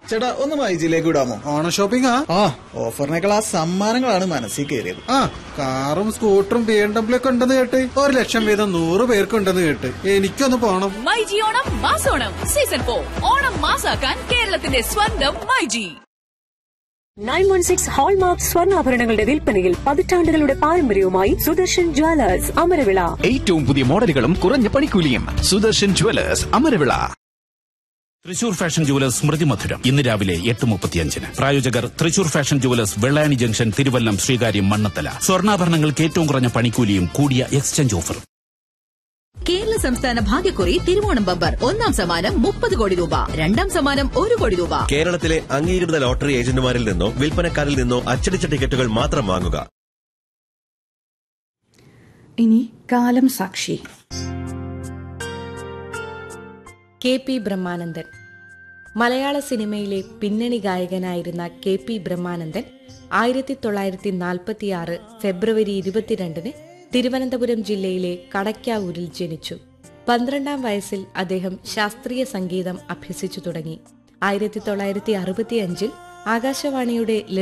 ചേട്ടാ ഒന്ന് മൈജിയിലേക്ക് വിടാമോ ഓണ ഷോപ്പിംഗ് ആ ഓഫറിനേക്കാൾ ആ സമ്മാനങ്ങളാണ് മനസ്സിൽ കയറിയത് ആ കാറും സ്കൂട്ടറും ബി എം ഡബ്ല്യു ഒക്കെ ഉണ്ടെന്ന് കേട്ട് ഒരു ലക്ഷം വീതം നൂറ് പേർക്കുണ്ടെന്ന് കേട്ട് എനിക്കൊന്ന് പോണം മൈജി ഓണം മാസോണം സീസൺ ഫോർ ഓണം മാസാക്കാൻ കേരളത്തിന്റെ സ്വന്തം myG nine one six hallmark സ്വർണ്ണാഭരണങ്ങളുടെ വിൽപ്പനയിൽ പതിറ്റാണ്ടുകളുടെ പാരമ്പര്യവുമായി സുദർശൻ ജ്വല്ലേഴ്സ് അമരവിള ഏറ്റവും പുതിയ മോഡലുകളും കുറഞ്ഞ പണിക്കൂലിയും Sudarshan jewellers Amaravila Thrissur fashion jewellers സ്മൃതി മധുരം ഇന്ന് രാവിലെ എട്ട് മുപ്പത്തിയഞ്ചിന് പ്രായോജകർ Thrissur fashion jewellers Vellani junction Thiruvallam Sreekaryam Mannanthala സ്വർണ്ണാഭരണങ്ങൾക്ക് ഏറ്റവും കുറഞ്ഞ പണിക്കൂലിയും കൂടിയ എക്സ്ചേഞ്ച് ഓഫറും കേരള സംസ്ഥാന ഭാഗ്യക്കുറി തിരുവോണം ബമ്പർ ഒന്നാം സമ്മാനം മുപ്പത് കോടി രൂപ രണ്ടാം സമ്മാനം ഒരു കോടി രൂപ കേരളത്തിലെ അംഗീകൃത ലോട്ടറി ഏജന്റുമാരിൽ നിന്നോ വിൽപ്പനക്കാരിൽ നിന്നോ അച്ചടിച്ച ടിക്കറ്റുകൾ മാത്രം വാങ്ങുക ഇനി കാലം സാക്ഷി കെ പി ബ്രഹ്മാനന്ദൻ മലയാള സിനിമയിലെ പിന്നണി ഗായകനായിരുന്ന കെ പി ബ്രഹ്മാനന്ദൻ ആയിരത്തി തൊള്ളായിരത്തി നാൽപ്പത്തിയാറ് ഫെബ്രുവരി ഇരുപത്തിരണ്ടിന് തിരുവനന്തപുരം ജില്ലയിലെ കടയ്ക്കാവൂരിൽ ജനിച്ചു പന്ത്രണ്ടാം വയസ്സിൽ അദ്ദേഹം ശാസ്ത്രീയ സംഗീതം അഭ്യസിച്ചു തുടങ്ങി ആയിരത്തി തൊള്ളായിരത്തി അറുപത്തിയഞ്ചിൽ ആകാശവാണിയുടെ